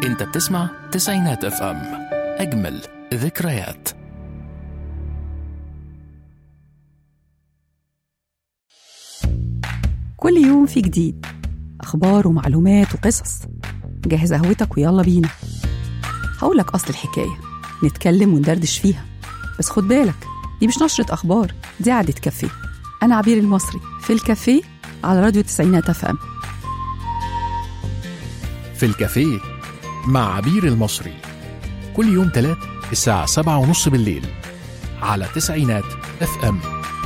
انت بتسمع تسعينات اف ام اجمل ذكريات كل يوم في جديد أخبار ومعلومات وقصص جهز قهوتك ويلا بينا هقولك أصل الحكاية نتكلم وندردش فيها بس خد بالك دي مش نشرة أخبار دي قعدة كافيه أنا عبير المصري في الكافيه على راديو تسعينات اف ام في الكافيه مع عبير المصري كل يوم تلات الساعة سبعة ونص بالليل على تسعينات اف ام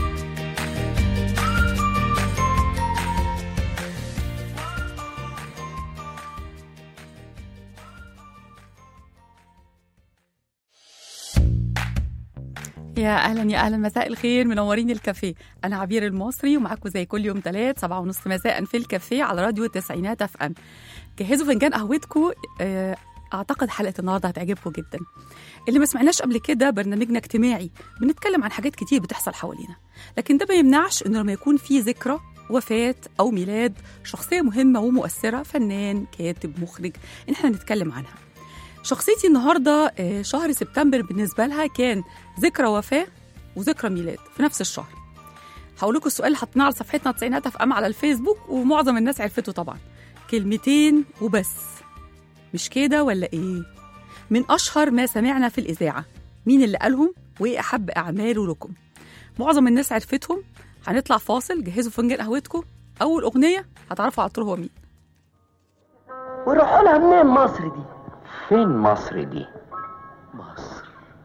يا اهلا يا اهلا مساء الخير منورين الكافيه انا عبير المصري ومعاكم زي كل يوم ثلاث سبعة ونص مساء في الكافيه على راديو التسعينات اف ام جهزوا فنجان قهوتكم آه، اعتقد حلقه النهارده هتعجبكم جدا اللي ما سمعناش قبل كده برنامجنا اجتماعي بنتكلم عن حاجات كتير بتحصل حوالينا لكن ده ما يمنعش انه لما يكون في ذكرى وفاة أو ميلاد شخصية مهمة ومؤثرة فنان كاتب مخرج إن احنا نتكلم عنها شخصيتي النهاردة آه، شهر سبتمبر بالنسبة لها كان ذكرى وفاة وذكرى ميلاد في نفس الشهر هقول لكم السؤال اللي حطيناه على صفحتنا تسعينات اف ام على الفيسبوك ومعظم الناس عرفته طبعا كلمتين وبس مش كده ولا ايه من اشهر ما سمعنا في الاذاعه مين اللي قالهم وايه احب اعماله لكم معظم الناس عرفتهم هنطلع فاصل جهزوا فنجان قهوتكم اول اغنيه هتعرفوا على طول هو مين ويروحوا لها منين مصر دي فين مصر دي؟ مصر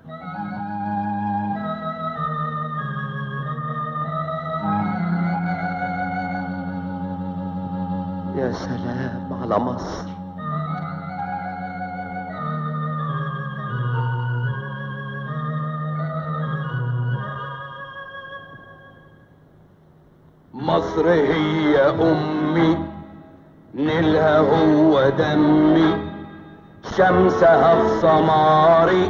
يا سلام على مصر مصر هي أمي نيلها هو دمي شمسها في سماري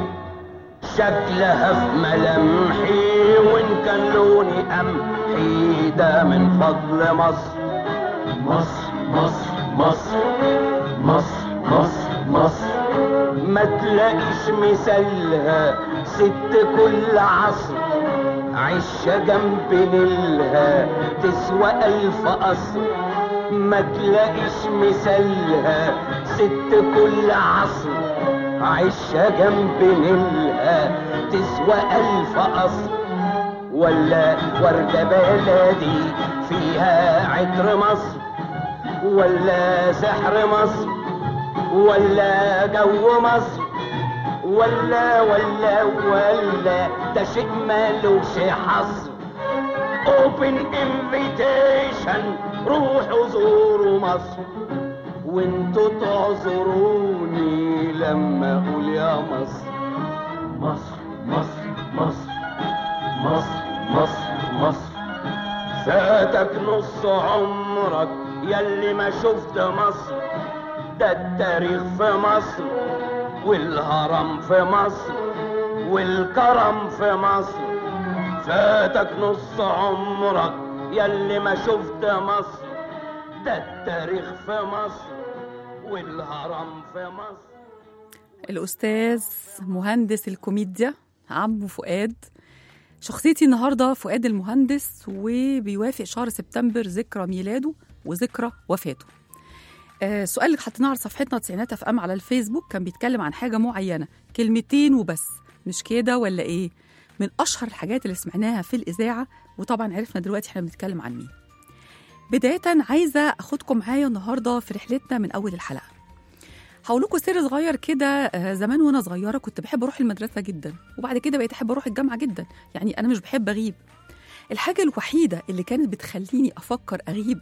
شكلها في ملامحي وإن كان لوني قمحي ده من فضل مصر مصر مصر مصر مصر مصر مصر ما تلاقيش مثالها ست كل عصر عشة جنب نيلها تسوى ألف قصر ما تلاقيش مثالها ست كل عصر عشة جنب نيلها تسوى ألف قصر ولا وردة بلدي فيها عطر مصر ولا سحر مصر ولا جو مصر ولا ولا ولا ده شيء مالوش حصر اوبن انفيتيشن روحوا زوروا مصر وانتوا تعذروني لما اقول يا مصر مصر مصر مصر مصر مصر مصر فاتك نص عمرك يلي ما شفت مصر ده التاريخ في مصر والهرم في مصر والكرم في مصر فاتك نص عمرك يلي ما شفت مصر ده التاريخ في مصر والهرم في مصر الأستاذ مهندس الكوميديا عمو فؤاد شخصيتي النهاردة فؤاد المهندس وبيوافق شهر سبتمبر ذكرى ميلاده وذكرى وفاته آه، السؤال اللي حطيناه على صفحتنا تسعينات اف ام على الفيسبوك كان بيتكلم عن حاجة معينة كلمتين وبس مش كده ولا ايه من أشهر الحاجات اللي سمعناها في الإذاعة وطبعا عرفنا دلوقتي احنا بنتكلم عن مين بداية عايزة أخدكم معايا النهاردة في رحلتنا من أول الحلقة هقول لكم سر صغير كده آه، زمان وانا صغيره كنت بحب اروح المدرسه جدا وبعد كده بقيت احب اروح الجامعه جدا يعني انا مش بحب اغيب الحاجه الوحيده اللي كانت بتخليني افكر اغيب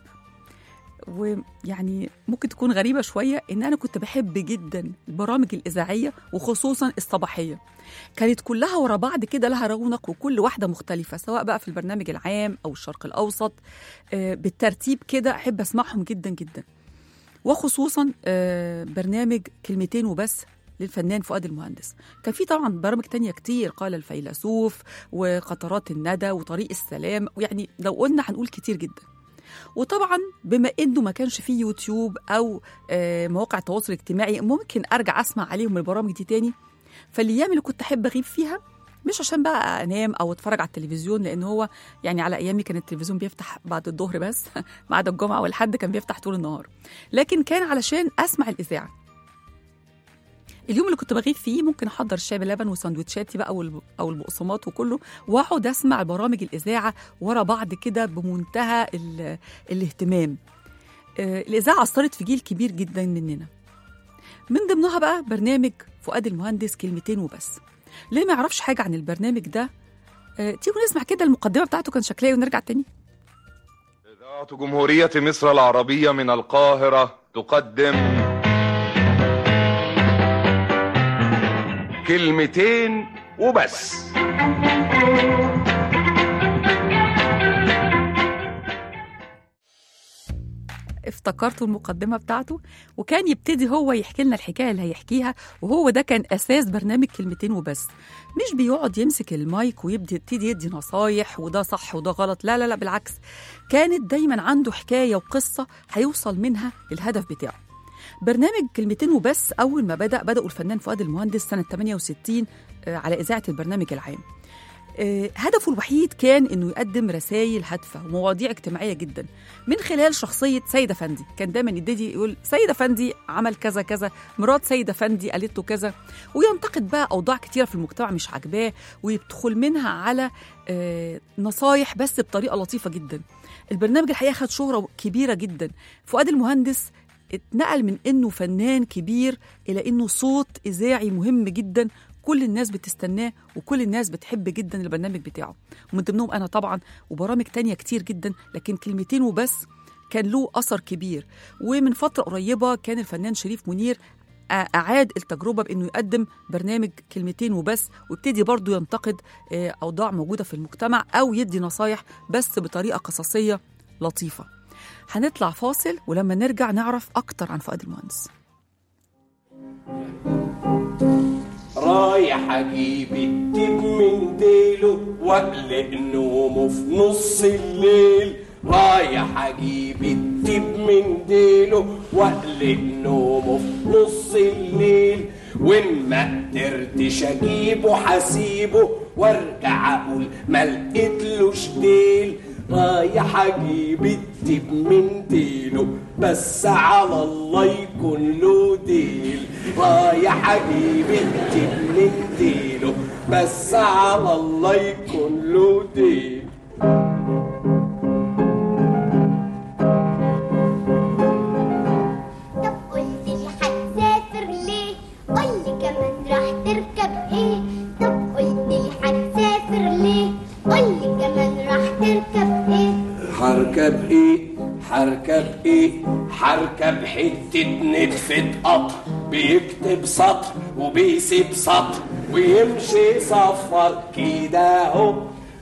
ويعني ممكن تكون غريبه شويه ان انا كنت بحب جدا البرامج الاذاعيه وخصوصا الصباحيه كانت كلها ورا بعض كده لها رونق وكل واحده مختلفه سواء بقى في البرنامج العام او الشرق الاوسط آه، بالترتيب كده احب اسمعهم جدا جدا وخصوصا آه، برنامج كلمتين وبس للفنان فؤاد المهندس كان في طبعا برامج تانية كتير قال الفيلسوف وقطرات الندى وطريق السلام يعني لو قلنا هنقول كتير جدا وطبعا بما انه ما كانش فيه يوتيوب او آه، مواقع التواصل الاجتماعي ممكن ارجع اسمع عليهم البرامج دي تاني فالايام اللي كنت احب اغيب فيها مش عشان بقى انام او اتفرج على التلفزيون لان هو يعني على ايامي كان التلفزيون بيفتح بعد الظهر بس ما عدا الجمعه والحد كان بيفتح طول النهار لكن كان علشان اسمع الاذاعه اليوم اللي كنت بغيب فيه ممكن احضر الشاي بلبن وسندوتشاتي بقى والب- او البقسماط وكله واقعد اسمع برامج الاذاعه ورا بعض كده بمنتهى ال- الاهتمام آه، الاذاعه اثرت في جيل كبير جدا مننا من ضمنها بقى برنامج فؤاد المهندس كلمتين وبس ليه ما يعرفش حاجه عن البرنامج ده آه، تيجوا نسمع كده المقدمه بتاعته كان شكلها إيه ونرجع تاني إذاعة جمهورية مصر العربية من القاهرة تقدم كلمتين وبس افتكرتوا المقدمه بتاعته وكان يبتدي هو يحكي لنا الحكايه اللي هيحكيها وهو ده كان اساس برنامج كلمتين وبس مش بيقعد يمسك المايك ويبدي يبتدي يدي نصايح وده صح وده غلط لا لا لا بالعكس كانت دايما عنده حكايه وقصه هيوصل منها للهدف بتاعه برنامج كلمتين وبس اول ما بدا بداوا الفنان فؤاد المهندس سنه 68 آه، على اذاعه البرنامج العام آه، هدفه الوحيد كان انه يقدم رسائل هادفه ومواضيع اجتماعيه جدا من خلال شخصيه سيد افندي كان دايما يبتدي يقول سيد افندي عمل كذا كذا مرات سيد افندي قالت له كذا وينتقد بقى اوضاع كتيره في المجتمع مش عاجباه ويدخل منها على آه، نصايح بس بطريقه لطيفه جدا البرنامج الحقيقه خد شهره كبيره جدا فؤاد المهندس اتنقل من انه فنان كبير الى انه صوت اذاعي مهم جدا كل الناس بتستناه وكل الناس بتحب جدا البرنامج بتاعه ومن ضمنهم انا طبعا وبرامج تانية كتير جدا لكن كلمتين وبس كان له اثر كبير ومن فتره قريبه كان الفنان شريف منير أ- أعاد التجربة بأنه يقدم برنامج كلمتين وبس ويبتدي برضه ينتقد آه، أوضاع موجودة في المجتمع أو يدي نصايح بس بطريقة قصصية لطيفة هنطلع فاصل ولما نرجع نعرف أكتر عن فؤاد المهندس رايح اجيب التيب من ديله واقلق نومه في نص الليل رايح اجيب التيب من ديله واقلق نومه في نص الليل وان ما قدرتش اجيبه حسيبه وارجع اقول ما لقيتلوش ديل رايح اجيب التيب من ديله بس على الله يكون له ديل رايح اجيب التيب من ديله بس على الله يكون له ديل طب قلت لي هتسافر ليه قولي كمان راح تركب ايه طب قلت لي هتسافر ليه قولي كمان راح تركب ايه حركب ايه حركب ايه حركب حتة نتفة قطر بيكتب سطر وبيسيب سطر ويمشي صفر كده اهو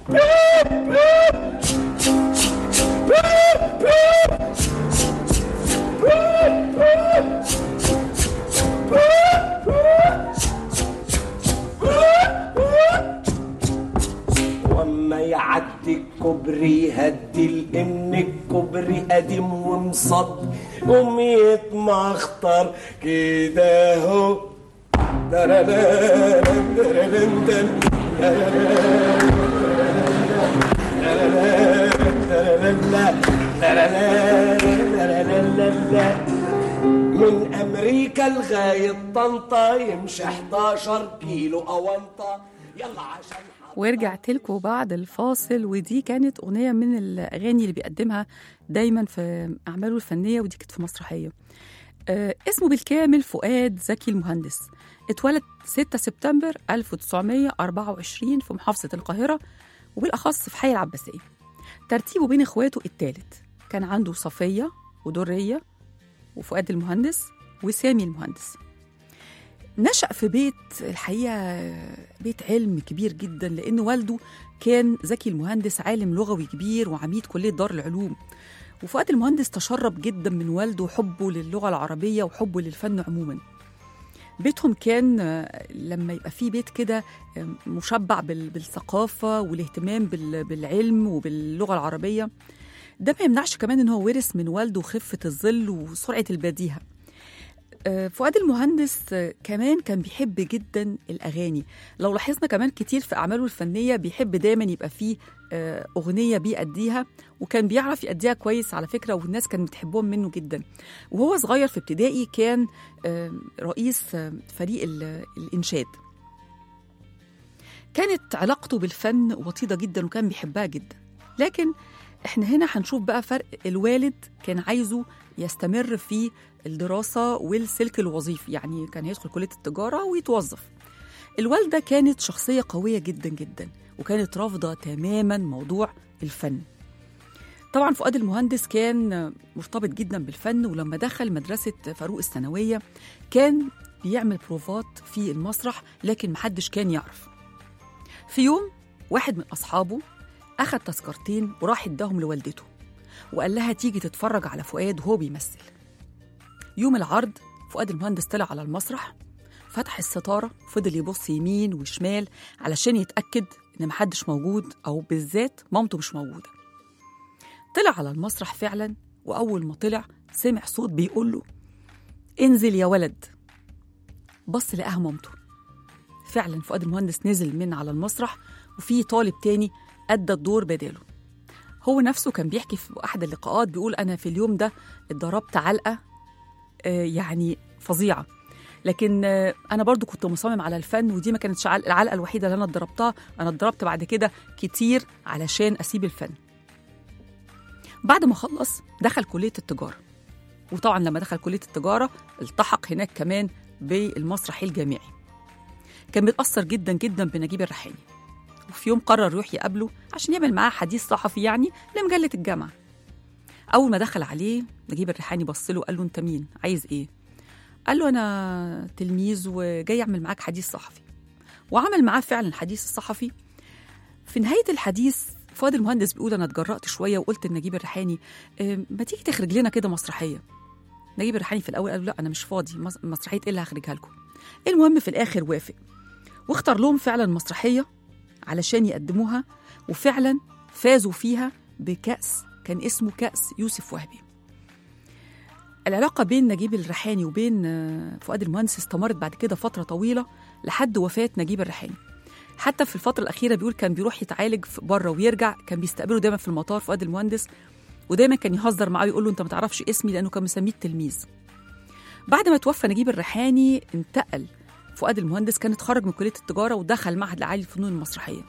واما يعدي الكوبري يهدي لان الكوبري قديم ومصد قوم يتمخطر كده اهو درلان درلان دن، درلان، درلان، درلان، درلان، درلان. من امريكا لغايه طنطا يمشي 11 كيلو اونطه يلا عشان ورجعت لكم بعد الفاصل ودي كانت أغنية من الأغاني اللي بيقدمها دايما في أعماله الفنية ودي كانت في مسرحية آه اسمه بالكامل فؤاد زكي المهندس اتولد 6 سبتمبر 1924 في محافظة القاهرة وبالأخص في حي العباسية ترتيبه بين إخواته الثالث كان عنده صفية ودرية وفؤاد المهندس وسامي المهندس نشأ في بيت الحقيقة بيت علم كبير جدا لأن والده كان زكي المهندس عالم لغوي كبير وعميد كلية دار العلوم وفؤاد المهندس تشرب جدا من والده وحبه للغة العربية وحبه للفن عموما بيتهم كان آه، لما يبقى في بيت كده آه، مشبع بال- بالثقافة والاهتمام بال- بالعلم وباللغة العربية ده ما يمنعش كمان ان هو ورث من والده خفه الظل وسرعه البديهه آه، فؤاد المهندس آه، كمان كان بيحب جدا الاغاني لو لاحظنا كمان كتير في اعماله الفنيه بيحب دايما يبقى فيه آه، اغنيه بيأديها وكان بيعرف يأديها كويس على فكره والناس كانت بتحبهم منه جدا وهو صغير في ابتدائي كان آه، رئيس آه، فريق ال- الانشاد كانت علاقته بالفن وطيده جدا وكان بيحبها جدا لكن احنا هنا هنشوف بقى فرق الوالد كان عايزه يستمر في الدراسة والسلك الوظيفي يعني كان هيدخل كلية التجارة ويتوظف الوالدة كانت شخصية قوية جدا جدا وكانت رافضة تماما موضوع الفن طبعا فؤاد المهندس كان مرتبط جدا بالفن ولما دخل مدرسة فاروق الثانوية كان بيعمل بروفات في المسرح لكن محدش كان يعرف في يوم واحد من أصحابه أخد تذكرتين وراح اداهم لوالدته وقال لها تيجي تتفرج على فؤاد وهو بيمثل يوم العرض فؤاد المهندس طلع على المسرح فتح الستارة وفضل يبص يمين وشمال علشان يتأكد إن محدش موجود أو بالذات مامته مش موجودة طلع على المسرح فعلا وأول ما طلع سمع صوت بيقول له انزل يا ولد بص لقاها مامته فعلا فؤاد المهندس نزل من على المسرح وفي طالب تاني أدى الدور بداله هو نفسه كان بيحكي في أحد اللقاءات بيقول أنا في اليوم ده اتضربت علقة آه، يعني فظيعة لكن آه، أنا برضو كنت مصمم على الفن ودي ما كانتش عل- العلقة الوحيدة اللي أنا اتضربتها أنا اتضربت بعد كده كتير علشان أسيب الفن بعد ما خلص دخل كلية التجارة وطبعا لما دخل كلية التجارة التحق هناك كمان بالمسرح الجامعي كان بيتأثر جدا جدا بنجيب الريحاني وفي يوم قرر يروح يقابله عشان يعمل معاه حديث صحفي يعني لمجلة الجامعة أول ما دخل عليه نجيب الريحاني بص له وقال له أنت مين؟ عايز إيه؟ قال له أنا تلميذ وجاي أعمل معاك حديث صحفي وعمل معاه فعلا الحديث الصحفي في نهاية الحديث فؤاد المهندس بيقول أنا اتجرأت شوية وقلت لنجيب الريحاني "آه، ما تيجي تخرج لنا كده مسرحية نجيب الريحاني في الأول قال له لا أنا مش فاضي مس- مسرحية إيه اللي هخرجها لكم المهم في الآخر وافق واختار لهم فعلا مسرحية علشان يقدموها وفعلا فازوا فيها بكأس كان اسمه كأس يوسف وهبي العلاقة بين نجيب الريحاني وبين آه، فؤاد المهندس استمرت بعد كده فترة طويلة لحد وفاة نجيب الريحاني حتى في الفترة الأخيرة بيقول كان بيروح يتعالج في- بره ويرجع كان بيستقبله دايما في المطار فؤاد المهندس ودايما كان يهزر معاه ويقول له أنت ما تعرفش اسمي لأنه كان مسميه التلميذ بعد ما توفى نجيب الريحاني انتقل فؤاد المهندس كان اتخرج من كلية التجارة ودخل معهد العالي للفنون المسرحية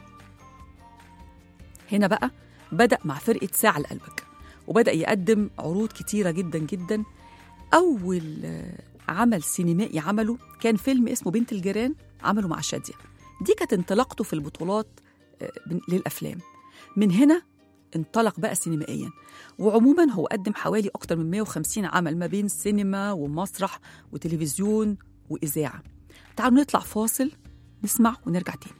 هنا بقى بدأ مع فرقة ساعة لقلبك وبدأ يقدم عروض كتيرة جدا جدا أول آه، عمل سينمائي عمله كان فيلم اسمه بنت الجيران عمله مع شادية دي كانت انطلاقته في البطولات آه، بن- للأفلام من هنا انطلق بقى سينمائيا وعموما هو قدم حوالي أكتر من 150 عمل ما بين سينما ومسرح وتلفزيون وإذاعة تعالوا نطلع فاصل نسمع ونرجع تاني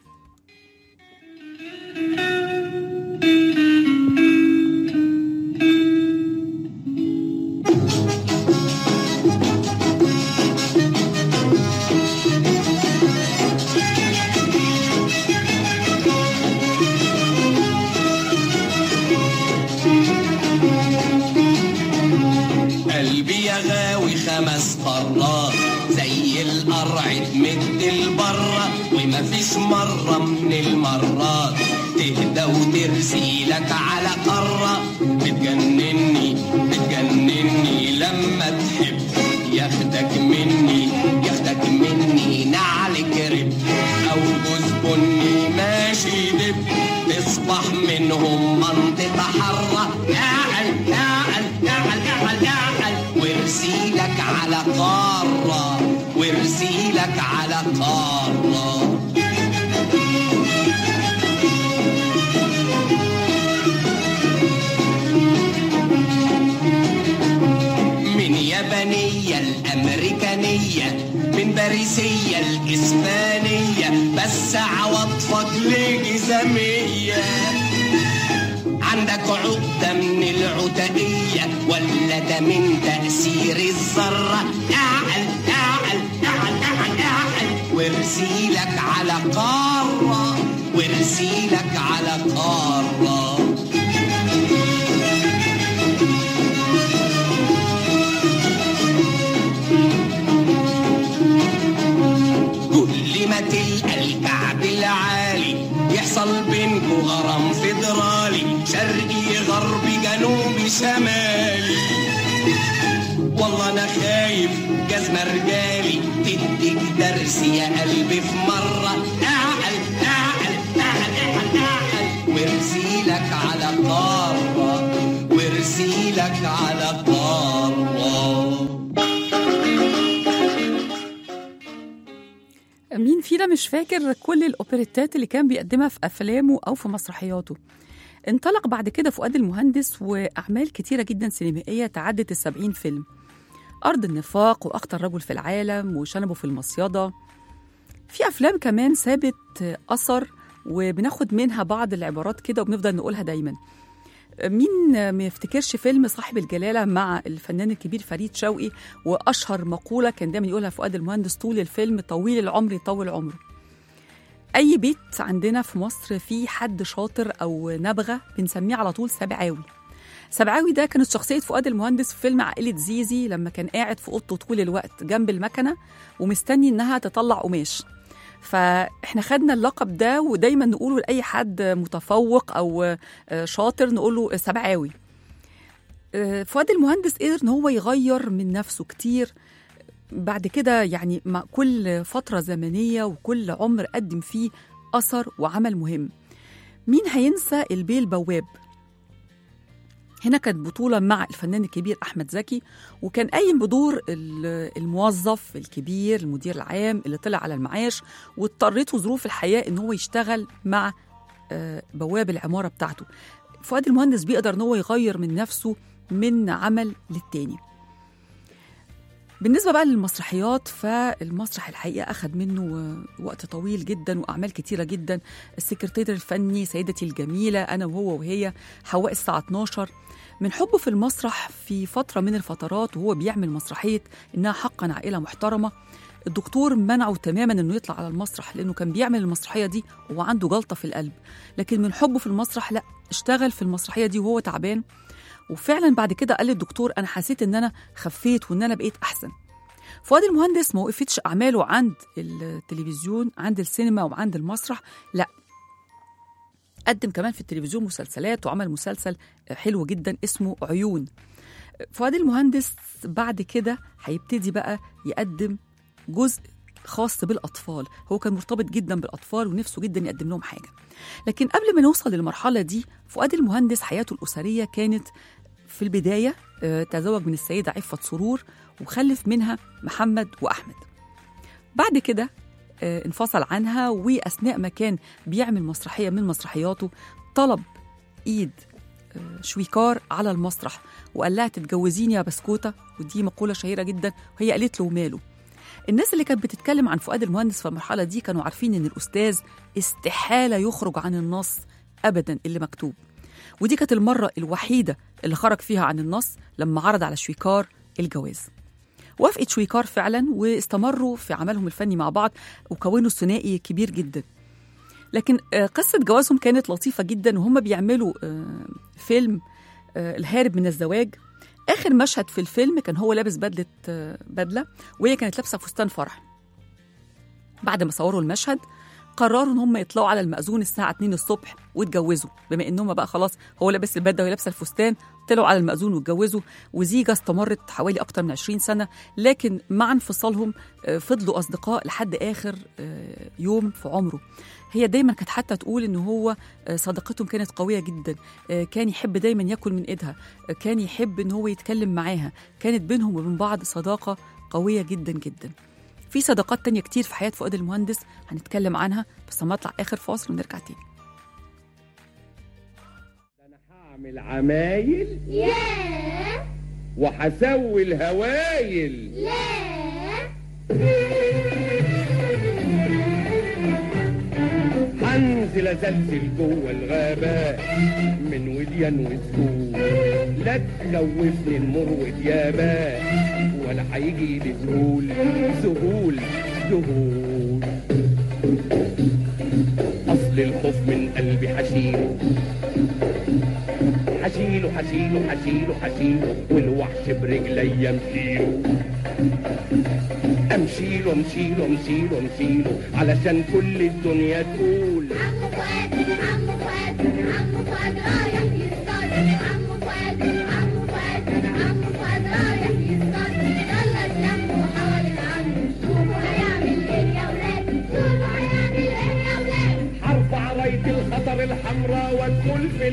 قلبي يا غاوي خمس قارات زي القرع تمد البرة ومفيش مرة من المرات تهدى وترسي لك على قارة بتجنني بتجنني لما تحب ياخدك مني ياخدك مني نعل كرب او جوز بني ماشي دب تصبح منهم منطقة حرة اعل اعل اعل اعل اعل وارسيلك على قارة وارسيلك على قارة من يابانية الأمريكانية من باريسية الإسبانية بس عواطفك لجزامية عندك عقدة من العتقية ولا ده من تأثير الذرة اعل اعل اعل اعل اعل وارسيلك على قارة وارسيلك على قارة وشمالي والله انا خايف جزمة رجالي تديك درس يا قلبي في مرة اعقل اعقل اعقل اعقل اعقل وارسيلك على قارة وارسيلك على قارة مين فينا مش فاكر كل الأوبريتات اللي كان بيقدمها في أفلامه أو في مسرحياته انطلق بعد كده فؤاد المهندس وأعمال كتيرة جدا سينمائية تعدت السبعين فيلم أرض النفاق وأخطر رجل في العالم وشنبه في المصيدة في أفلام كمان سابت أثر وبناخد منها بعض العبارات كده وبنفضل نقولها دايما مين ما يفتكرش فيلم صاحب الجلالة مع الفنان الكبير فريد شوقي وأشهر مقولة كان دايما يقولها فؤاد المهندس طول الفيلم طويل العمر يطول عمره أي بيت عندنا في مصر فيه حد شاطر أو نبغة بنسميه على طول سبعاوي سبعاوي ده كانت شخصية فؤاد المهندس في فيلم عائلة زيزي لما كان قاعد في أوضته طول الوقت جنب المكنة ومستني إنها تطلع قماش فاحنا خدنا اللقب ده ودايما نقوله لاي حد متفوق او شاطر نقول له سبعاوي فؤاد المهندس قدر ان هو يغير من نفسه كتير بعد كده يعني مع كل فتره زمنيه وكل عمر قدم فيه اثر وعمل مهم مين هينسى البيه البواب هنا كانت بطولة مع الفنان الكبير أحمد زكي وكان قايم بدور الموظف الكبير المدير العام اللي طلع على المعاش واضطرته ظروف الحياة إن هو يشتغل مع بواب العمارة بتاعته فؤاد المهندس بيقدر إن هو يغير من نفسه من عمل للتاني بالنسبة بقى للمسرحيات فالمسرح الحقيقة أخذ منه وقت طويل جدا وأعمال كتيرة جدا السكرتير الفني سيدتي الجميلة أنا وهو وهي حواء الساعة 12 من حبه في المسرح في فترة من الفترات وهو بيعمل مسرحية إنها حقا عائلة محترمة الدكتور منعه تماما انه يطلع على المسرح لانه كان بيعمل المسرحيه دي وهو عنده جلطه في القلب لكن من حبه في المسرح لا اشتغل في المسرحيه دي وهو تعبان وفعلا بعد كده قال للدكتور انا حسيت ان انا خفيت وان انا بقيت احسن فؤاد المهندس ما وقفتش اعماله عند التلفزيون عند السينما وعند المسرح لا قدم كمان في التلفزيون مسلسلات وعمل مسلسل حلو جدا اسمه عيون فؤاد المهندس بعد كده هيبتدي بقى يقدم جزء خاص بالأطفال هو كان مرتبط جدا بالأطفال ونفسه جدا يقدم لهم حاجة لكن قبل ما نوصل للمرحلة دي فؤاد المهندس حياته الأسرية كانت في البداية تزوج من السيدة عفة سرور وخلف منها محمد وأحمد بعد كده انفصل عنها وأثناء ما كان بيعمل مسرحية من مسرحياته طلب إيد شويكار على المسرح وقال لها تتجوزيني يا بسكوتة ودي مقولة شهيرة جدا وهي قالت له ماله الناس اللي كانت بتتكلم عن فؤاد المهندس في المرحلة دي كانوا عارفين إن الأستاذ استحالة يخرج عن النص أبدا اللي مكتوب ودي كانت المرة الوحيدة اللي خرج فيها عن النص لما عرض على شويكار الجواز وافقت شويكار فعلا واستمروا في عملهم الفني مع بعض وكونوا ثنائي كبير جدا لكن قصة جوازهم كانت لطيفة جدا وهم بيعملوا فيلم الهارب من الزواج اخر مشهد في الفيلم كان هو لابس بدله بدله وهي كانت لابسه فستان فرح بعد ما صوروا المشهد قرروا ان هم يطلعوا على المأذون الساعه 2 الصبح واتجوزوا بما انهم بقى خلاص هو لابس البدله وهي لابسه الفستان طلعوا على المأذون واتجوزوا وزيجة استمرت حوالي أكتر من 20 سنة لكن مع انفصالهم فضلوا أصدقاء لحد آخر يوم في عمره هي دايما كانت حتى تقول ان هو صداقتهم كانت قويه جدا كان يحب دايما ياكل من ايدها كان يحب ان هو يتكلم معاها كانت بينهم وبين بعض صداقه قويه جدا جدا في صداقات تانية كتير في حياة فؤاد المهندس هنتكلم عنها بس لما اطلع آخر فاصل ونرجع تاني انا هعمل عمايل ياه وهسوي الهوايل لا هنزل ازلزل جوه الغابات من وديان وسهول لا تخوفني المر وديابات ولا هيجي لي ذهول ذهول ذهول اصل الخوف من قلبي حشيله حشيله حشيله حشيله حشيله والوحش برجلي امشيله امشيله امشيله امشيله امشيله علشان كل الدنيا تقول عمو فؤاد عمو فؤاد عمو فؤاد رايح يصطاد عمو فؤاد عمو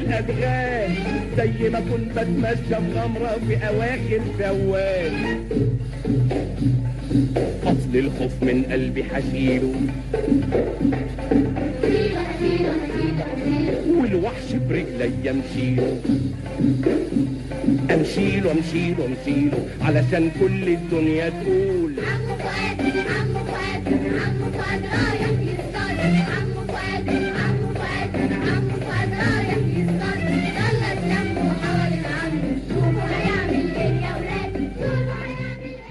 الادغال زي ما كنت بتمشى بغمرة في اواخر شوال اصل الخوف من قلبي حشيله والوحش برجلي امشيله امشيله امشيله امشيله علشان كل الدنيا تقول عمو فؤاد عمو فؤاد عمو فؤاد رايح يصطاد عمو فؤاد عمو فؤاد عمو فؤاد رايح يصطاد يلا اتلموا حوالين عمو شوفوا هيعمل ايه يا ولاد شوفوا هيعمل ايه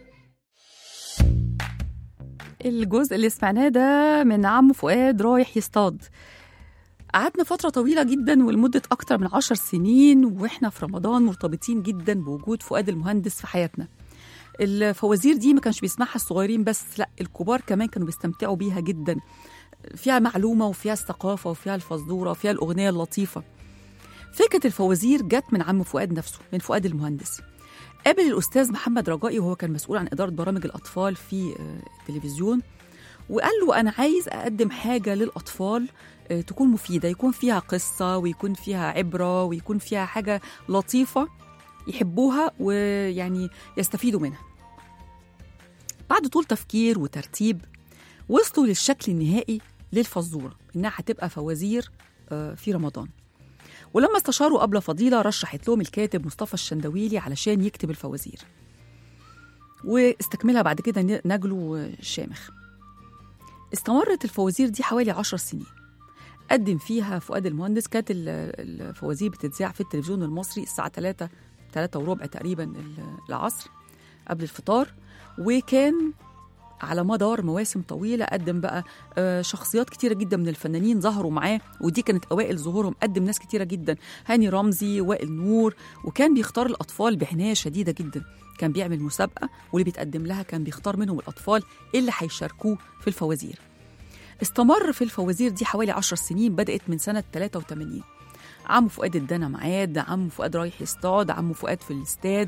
الجزء اللي سمعناه ده من عم فؤاد رايح يصطاد قعدنا فترة طويلة جدا ولمدة أكتر من عشر سنين وإحنا في رمضان مرتبطين جدا بوجود فؤاد المهندس في حياتنا الفوازير دي ما كانش بيسمعها الصغيرين بس لا الكبار كمان كانوا بيستمتعوا بيها جدا فيها معلومة وفيها الثقافة وفيها الفزورة وفيها الأغنية اللطيفة فكرة الفوازير جت من عم فؤاد نفسه من فؤاد المهندس قابل الأستاذ محمد رجائي وهو كان مسؤول عن إدارة برامج الأطفال في آه، التلفزيون وقال له أنا عايز أقدم حاجة للأطفال آه، تكون مفيدة يكون فيها قصة ويكون فيها عبرة ويكون فيها حاجة لطيفة يحبوها ويعني يستفيدوا منها بعد طول تفكير وترتيب وصلوا للشكل النهائي للفزورة إنها هتبقى فوازير آه، في رمضان ولما استشاروا أبلة فضيلة رشحت لهم الكاتب مصطفى الشندويلي علشان يكتب الفوازير واستكملها بعد كده ن- نجلو شامخ استمرت الفوازير دي حوالي عشر سنين قدم فيها فؤاد المهندس كانت ال- الفوازير بتتذاع في التلفزيون المصري الساعة 3 3 وربع تقريبا ال- العصر قبل الفطار وكان على مدار مواسم طويلة قدم بقى آه، شخصيات كتيرة جدا من الفنانين ظهروا معاه ودي كانت أوائل ظهورهم قدم ناس كتيرة جدا هاني رمزي وائل نور وكان بيختار الأطفال بعناية شديدة جدا كان بيعمل مسابقة واللي بيتقدم لها كان بيختار منهم الأطفال اللي هيشاركوه في الفوازير استمر في الفوازير دي حوالي عشر سنين بدأت من سنة 83 عمو فؤاد ادانا ميعاد عمو فؤاد رايح يصطاد عمو فؤاد في الاستاد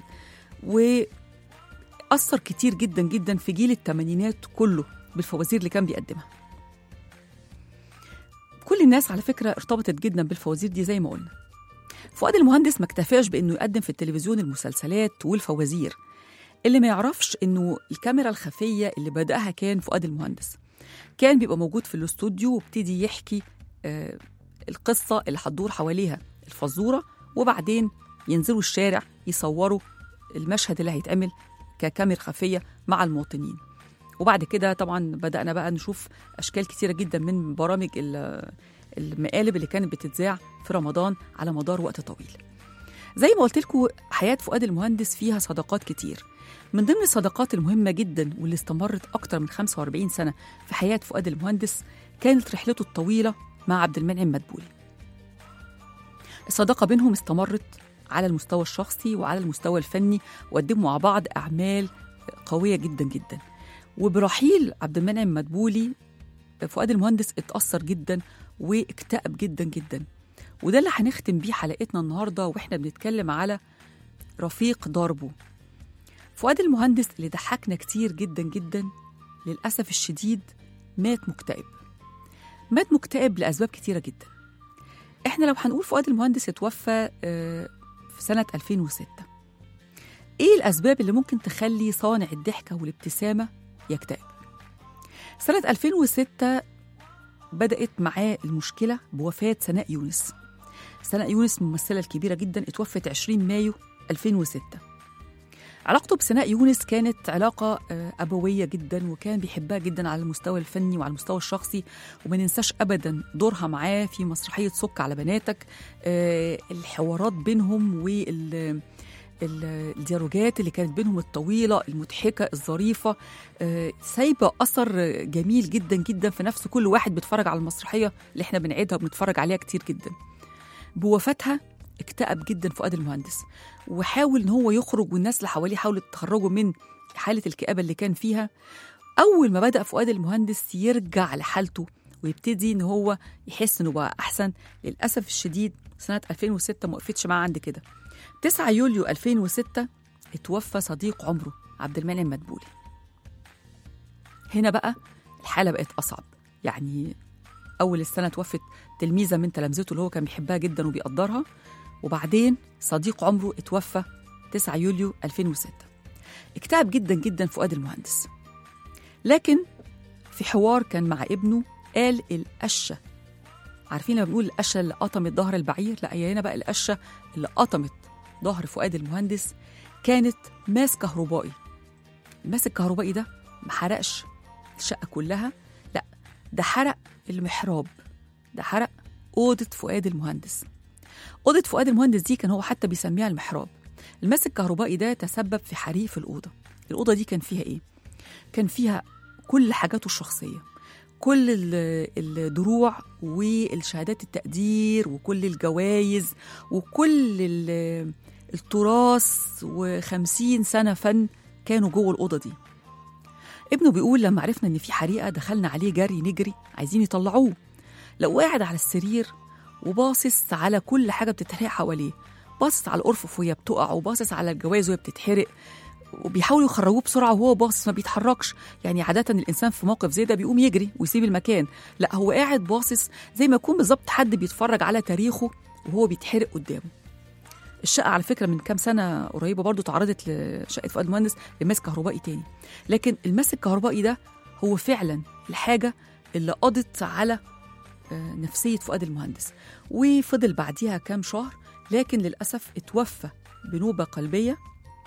وأثر كتير جدا جدا في جيل الثمانينات كله بالفوازير اللي كان بيقدمها كل الناس على فكرة ارتبطت جدا بالفوازير دي زي ما قلنا فؤاد المهندس ما اكتفاش بانه يقدم في التلفزيون المسلسلات والفوازير اللي ما يعرفش انه الكاميرا الخفيه اللي بداها كان فؤاد المهندس كان بيبقى موجود في الاستوديو وابتدي يحكي آه القصه اللي هتدور حواليها الفزوره وبعدين ينزلوا الشارع يصوروا المشهد اللي هيتعمل ككاميرا خفيه مع المواطنين وبعد كده طبعا بدانا بقى نشوف اشكال كتيره جدا من برامج ال- المقالب اللي كانت بتتذاع في رمضان على مدار وقت طويل زي ما قلت لكم حياة فؤاد المهندس فيها صداقات كتير من ضمن الصداقات المهمة جدا واللي استمرت أكتر من 45 سنة في حياة فؤاد المهندس كانت رحلته الطويلة مع عبد المنعم مدبولي الصداقة بينهم استمرت على المستوى الشخصي وعلى المستوى الفني وقدموا مع بعض أعمال قوية جدا جدا وبرحيل عبد المنعم مدبولي فؤاد المهندس اتأثر جدا واكتئب جدا جدا وده اللي هنختم بيه حلقتنا النهارده واحنا بنتكلم على رفيق ضربه فؤاد المهندس اللي ضحكنا كتير جدا جدا للأسف الشديد مات مكتئب مات مكتئب لأسباب كتيرة جدا احنا لو هنقول فؤاد المهندس اتوفى آه، في سنة 2006 ايه الأسباب اللي ممكن تخلي صانع الضحكة والابتسامة يكتئب سنة 2006 بدأت معاه المشكلة بوفاة سناء يونس سناء يونس الممثلة الكبيرة جدا اتوفت 20 مايو 2006 علاقته بسناء يونس كانت علاقة آه، أبوية جدا وكان بيحبها جدا على المستوى الفني وعلى المستوى الشخصي وما ننساش أبدا دورها معاه في مسرحية سك على بناتك آه، الحوارات بينهم وال ال- الديالوجات اللي كانت بينهم الطويلة المضحكة الظريفة آه، سايبة أثر جميل جدا جدا في نفس كل واحد بيتفرج على المسرحية اللي احنا بنعيدها وبنتفرج عليها كتير جدا بوفاتها اكتئب جدا فؤاد المهندس وحاول ان هو يخرج والناس اللي حواليه حاولت تخرجه من حالة الكآبة اللي كان فيها أول ما بدأ فؤاد المهندس يرجع لحالته ويبتدي ان هو يحس انه بقى احسن للاسف الشديد سنه 2006 ما وقفتش معاه عند كده 9 يوليو 2006 اتوفى صديق عمره عبد المنعم مدبولي هنا بقى الحاله بقت اصعب يعني اول السنه توفت تلميذه من تلامذته اللي هو كان بيحبها جدا وبيقدرها وبعدين صديق عمره اتوفى 9 يوليو 2006 اكتئب جدا جدا فؤاد المهندس لكن في حوار كان مع ابنه قال القشه عارفين لما بنقول القشه اللي قطمت ظهر البعير لا هي هنا بقى القشه اللي قطمت ظهر فؤاد المهندس كانت ماس كهربائي الماس الكهربائي ده ما حرقش الشقه كلها لا ده حرق المحراب ده حرق اوضه فؤاد المهندس اوضه فؤاد المهندس دي كان هو حتى بيسميها المحراب الماس الكهربائي ده تسبب في حريق في الاوضه الاوضه دي كان فيها ايه كان فيها كل حاجاته الشخصيه كل ال- الدروع والشهادات التقدير وكل الجوائز وكل ال- التراث وخمسين سنة فن كانوا جوه الأوضة دي ابنه بيقول لما عرفنا إن في حريقة دخلنا عليه جري نجري عايزين يطلعوه لو قاعد على السرير وباصص على كل حاجة بتتحرق حواليه باصص على الأرفف وهي بتقع وباصص على الجواز وهي بتتحرق وبيحاولوا يخرجوه بسرعه وهو باصص ما بيتحركش يعني عاده الانسان في موقف زي ده بيقوم يجري ويسيب المكان لا هو قاعد باصص زي ما يكون بالظبط حد بيتفرج على تاريخه وهو بيتحرق قدامه الشقه على فكره من كام سنه قريبه برضو تعرضت لشقه فؤاد مهندس لماس كهربائي تاني لكن الماس الكهربائي ده هو فعلا الحاجه اللي قضت على آه، نفسيه فؤاد المهندس وفضل بعديها كام شهر لكن للاسف اتوفى بنوبه قلبيه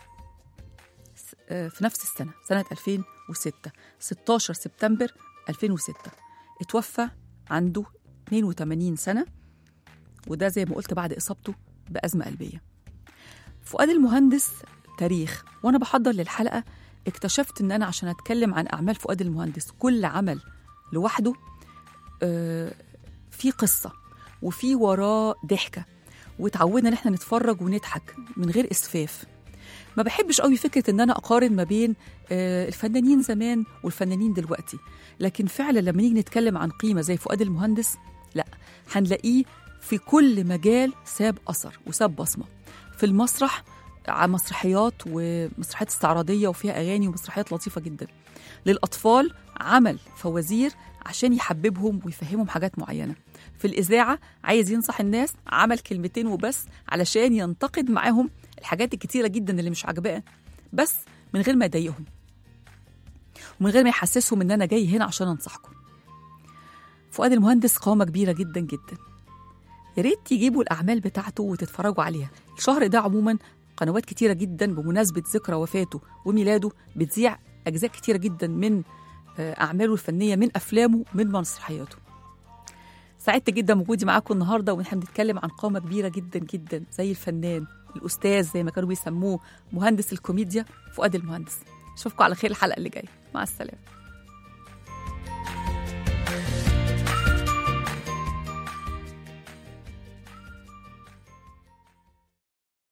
آه، في نفس السنة سنة 2006 16 سبتمبر 2006 اتوفى عنده 82 سنة وده زي ما قلت بعد إصابته بأزمة قلبية فؤاد المهندس تاريخ وأنا بحضر للحلقة اكتشفت إن أنا عشان أتكلم عن أعمال فؤاد المهندس كل عمل لوحده آه، في قصة وفي وراه ضحكة وتعودنا إن احنا نتفرج ونضحك من غير إسفاف ما بحبش قوي فكره ان انا اقارن ما بين آه، الفنانين زمان والفنانين دلوقتي لكن فعلا لما نيجي نتكلم عن قيمه زي فؤاد المهندس لا هنلاقيه في كل مجال ساب اثر وساب بصمه في المسرح ع- مسرحيات ومسرحيات استعراضيه وفيها اغاني ومسرحيات لطيفه جدا للاطفال عمل فوازير عشان يحببهم ويفهمهم حاجات معينه في الاذاعه عايز ينصح الناس عمل كلمتين وبس علشان ينتقد معاهم الحاجات الكتيره جدا اللي مش عاجباه بس من غير ما يضايقهم ومن غير ما يحسسهم ان انا جاي هنا عشان انصحكم فؤاد المهندس قامه كبيره جدا جدا يا ريت تجيبوا الاعمال بتاعته وتتفرجوا عليها الشهر ده عموما قنوات كتيره جدا بمناسبه ذكرى وفاته وميلاده بتذيع اجزاء كتيره جدا من آه، اعماله الفنيه من افلامه من مسرحياته سعدت جدا بوجودي معاكم النهارده ونحن بنتكلم عن قامه كبيره جدا جدا زي الفنان الاستاذ زي ما كانوا بيسموه مهندس الكوميديا فؤاد المهندس اشوفكم على خير الحلقه اللي جايه مع السلامه